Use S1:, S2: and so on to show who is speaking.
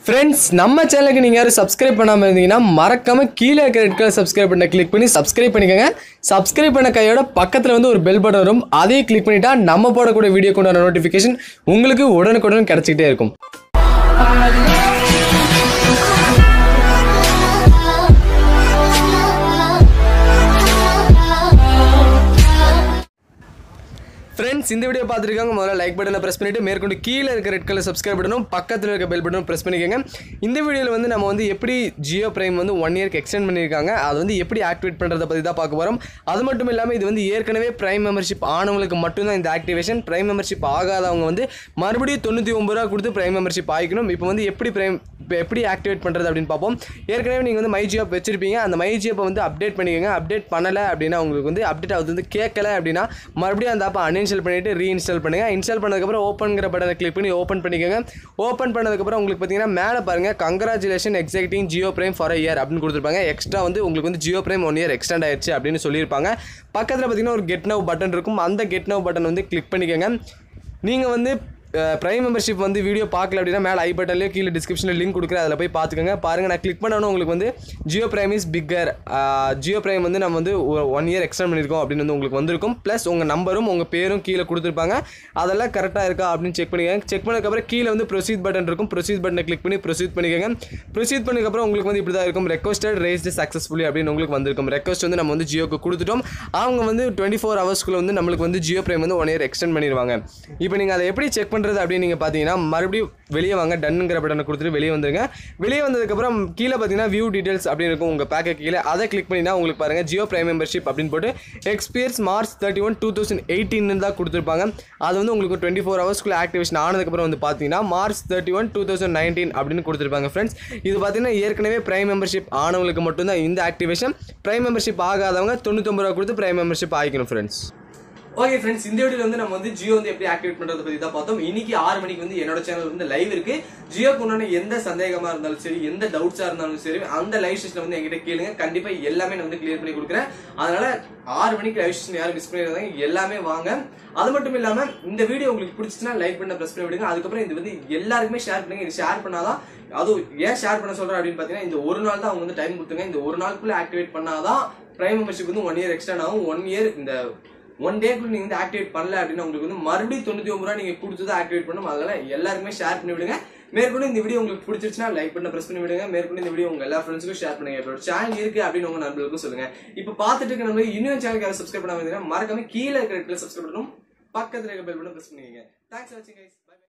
S1: friends நம்ம சேனலுக்கு நீங்கள் யாரும் சப்ஸ்கிரைப் பண்ணாமல் இருந்தீங்கன்னா மறக்காம கீழே இருக்கிற ரெட் கலர் சப்ஸ்கிரைப் பண்ண கிளிக் பண்ணி சப்ஸ்கிரைப் பண்ணிக்கோங்க சப்ஸ்கிரைப் பண்ண கையோட பக்கத்தில் வந்து ஒரு பெல் பட்டன் வரும் அதையும் கிளிக் பண்ணிட்டா நம்ம போடக்கூடிய வீடியோ கொண்டாட நோட்டிஃபிகேஷன் உங்களுக்கு உடனுக்குடன் கிடச்சிக்கிட்டே இருக்கும் ஃப்ரெண்ட்ஸ் இந்த வீடியோ பார்த்துருக்காங்க முதல்ல லைக் பட்டனை ப்ரெஸ் பண்ணிட்டு மேற்கொண்டு கீழே இருக்க ரெட் கலர் சப்ஸ்கிரைப் பட்டனும் பக்கத்தில் இருக்க பெல் பட்டனும் ப்ரெஸ் பண்ணிக்கோங்க இந்த வீடியோவில் வந்து நம்ம வந்து எப்படி ஜியோ பிரைம் வந்து ஒன் இயர்க்கு எக்ஸ்டெண்ட் பண்ணியிருக்காங்க அது வந்து எப்படி ஆக்டிவேட் பண்ணுறதை பற்றி தான் பார்க்க போகிறோம் அது மட்டும் இல்லாமல் இது வந்து ஏற்கனவே பிரைம் மெம்பர்ஷிப் ஆனவங்களுக்கு மட்டும்தான் இந்த ஆக்டிவேஷன் பிரைம் மெம்பர்ஷிப் ஆகாதவங்க வந்து மறுபடியும் தொண்ணூற்றி ஒம்பது ரூபா கொடுத்து பிரைம் மெம்பர்ஷிப் ஆகிக்கணும் இப்போ வந்து எப்படி பிரைம் இப்போ எப்படி ஆக்டிவேட் பண்ணுறது அப்படின்னு பார்ப்போம் ஏற்கனவே நீங்கள் வந்து மை ஜியோப் வச்சிருப்பீங்க அந்த மை ஜியோப்பை வந்து அப்டேட் பண்ணிக்கோங்க அப்டேட் பண்ணலை அப்படின்னா உங்களுக்கு வந்து அப்டேட் ஆகுது வந்து கேட்கல அப்படின்னா மறுபடியும் அந்த ஆப்பை அன்இன்ஸ்டால் பண்ணிவிட்டு ரீஇன்ஸ்டால் பண்ணுங்கள் இன்ஸ்டால் பண்ணதுக்கப்புறம் ஓப்பன்ங்கிற பட்டனை கிளிக் பண்ணி ஓப்பன் பண்ணிக்கோங்க ஓப்பன் பண்ணதுக்கப்புறம் உங்களுக்கு பார்த்தீங்கன்னா மேலே பாருங்கள் congratulation exciting Jio prime for year அப்படின்னு கொடுத்துருப்பாங்க எக்ஸ்ட்ரா வந்து உங்களுக்கு வந்து Jio prime one year extend ஆயிடுச்சு அப்படின்னு சொல்லியிருப்பாங்க பக்கத்தில் பார்த்தீங்கன்னா ஒரு கெட் நவ் பட்டன் இருக்கும் அந்த கெட் நவ் பட்டன் வந்து கிளிக் பண்ணிக்கோங்க நீங்கள் வந்து ப்ரைம் மெம்பர்ஷிப் வந்து வீடியோ பார்க்கல அப்படின்னா மேலே ஐ பட்டன்லேயே கீழே டிஸ்கிரிப்ஷனில் லிங்க் கொடுக்குறேன் அதில் போய் பார்த்துக்கோங்க பாருங்கள் நான் கிளிக் பண்ணணும் உங்களுக்கு வந்து Jio prime is bigger Jio prime வந்து நம்ம வந்து ஒன் இயர் எக்ஸ்டெண்ட் பண்ணியிருக்கோம் அப்படின்னு வந்து உங்களுக்கு வந்திருக்கும் ப்ளஸ் உங்கள் நம்பரும் உங்கள் பேரும் கீழே கொடுத்துருப்பாங்க அதெல்லாம் கரெக்டாக இருக்கா அப்படின்னு செக் பண்ணிக்கோங்க செக் பண்ணதுக்கப்புறம் கீழே வந்து ப்ரொசீட் பட்டன் இருக்கும் ப்ரொசீட் பட்டனை கிளிக் பண்ணி ப்ரொசீட் பண்ணிக்கோங்க ப்ரொசீட் பண்ணதுக்கப்புறம் உங்களுக்கு வந்து இப்படி தான் இருக்கும் ரெக்வஸ்டட் ரேஸ்டு சக்ஸஸ்ஃபுல்லி அப்படின்னு உங்களுக்கு வந்திருக்கும் ரெக்வஸ்ட் வந்து நம்ம வந்து ஜியோக்கு கொடுத்துட்டோம் அவங்க வந்து டுவெண்ட்டி ஃபோர் ஹவர்ஸ்க்குள்ள வந்து நம்மளுக்கு வந்து ஜியோ பிரைம் வந்து ஒன் இயர் எக்ஸ்டெண்ட் பண்ணிடுவாங்க இப்போ நீங்கள் அதை எப்படி செக் பண்ணுறது அப்படின்னு நீங்கள் பார்த்தீங்கன்னா மறுபடியும் வெளியே வாங்க டன்னுங்கிற பட்டனை கொடுத்துட்டு வெளியே வந்துருங்க வெளியே வந்ததுக்கப்புறம் கீழே பார்த்தீங்கன்னா வியூ டீடைல்ஸ் அப்படின்னு இருக்கும் உங்கள் பேக்கெட் கீழே அதை கிளிக் பண்ணினா உங்களுக்கு பாருங்கள் ஜியோ பிரைம் மெம்பர்ஷிப் அப்படின்னு போட்டு experience March thirty one two thousand eighteen தான் கொடுத்துருப்பாங்க அது வந்து உங்களுக்கு டுவெண்ட்டி ஃபோர் ஹவர்ஸ்க்குள்ள ஆக்டிவேஷன் ஆனதுக்கப்புறம் வந்து பார்த்தீங்கன்னா March thirty one two thousand nineteen அப்படின்னு கொடுத்துருப்பாங்க ஃப்ரெண்ட்ஸ் இது பார்த்தீங்கன்னா ஏற்கனவே பிரைம் மெம்பர்ஷிப் ஆனவங்களுக்கு மட்டும்தான் இந்த ஆக்டிவேஷன் பிரைம் மெம்பர்ஷிப் ஆகாதவங்க தொண்ணூத்தொம்பது ரூபா கொடுத்து பிரைம் மெம்பர்ஷிப் ஆகிக்கணும் ஃப்ரெண்ட்ஸ் ஓகே ஃப்ரெண்ட்ஸ் இந்த வீடியோல வந்து நம்ம வந்து ஜியோ வந்து எப்படி ஆக்டிவேட் பண்றத பத்தி தான் பார்த்தோம் இன்னைக்கு ஆறு மணிக்கு வந்து என்னோட சேனல் வந்து லைவ் இருக்கு ஜியோக்கு உண்டான எந்த சந்தேகமா இருந்தாலும் சரி எந்த டவுட்ஸா இருந்தாலும் சரி அந்த லைவ் செஷன்ல வந்து என்கிட்ட கேளுங்க கண்டிப்பா எல்லாமே நான் வந்து கிளியர் பண்ணி கொடுக்குறேன் அதனால ஆறு மணிக்கு லைவ் செஷன் யாரும் மிஸ் பண்ணிடுறாங்க எல்லாமே வாங்க அது மட்டும் இல்லாம இந்த வீடியோ உங்களுக்கு பிடிச்சிச்சுன்னா லைக் பண்ண பிரஸ் பண்ணி விடுங்க அதுக்கப்புறம் இது வந்து எல்லாருக்குமே ஷேர் பண்ணுங்க இது ஷேர் பண்ணாதான் அதுவும் ஏன் ஷேர் பண்ண சொல்றேன் அப்படின்னு பாத்தீங்கன்னா இந்த ஒரு நாள் தான் அவங்க வந்து டைம் கொடுத்துங்க இந்த ஒரு நாளுக்குள்ள ஆக்டிவேட் பண்ணாதான் பிரைம் மெம்பர்ஷிப் வந்து ஒன் இயர் எக்ஸ்டெண்ட் ஆகும் ஒன் இயர் இந்த ஒன் டேக்குள்ள நீங்க வந்து ஆக்டிவேட் பண்ணல அப்படின்னா உங்களுக்கு வந்து மறுபடியும் தொண்ணூத்தி ஒன்பது ரூபா நீங்க கொடுத்து தான் ஆக்டிவேட் பண்ணும் அதனால எல்லாருக்குமே ஷேர் பண்ணி விடுங்க மேற்கொண்டு இந்த வீடியோ உங்களுக்கு பிடிச்சிருச்சுன்னா லைக் பண்ண பிரஸ் பண்ணி விடுங்க மேற்கொண்டு இந்த வீடியோ உங்க எல்லா ஃப்ரெண்ட்ஸுக்கும் ஷேர் பண்ணுங்க இப்போ சேனல் இருக்கு அப்படின்னு உங்க நண்பர்களுக்கும் சொல்லுங்க இப்போ பார்த்துட்டு இருக்க நம்ம இன்னும் சேனலுக்கு சப்ஸ்கிரைப் பண்ணாம இருந்தீங்கன்னா மறக்காம கீழே இருக்கிற சப்ஸ்கிரைப் பண்ணணும் பக்கத்துல இருக்க பெல் பட்டன் பிரஸ் பண்ணிக்கங்க தேங்க்ஸ் வாட்சிங் கைஸ்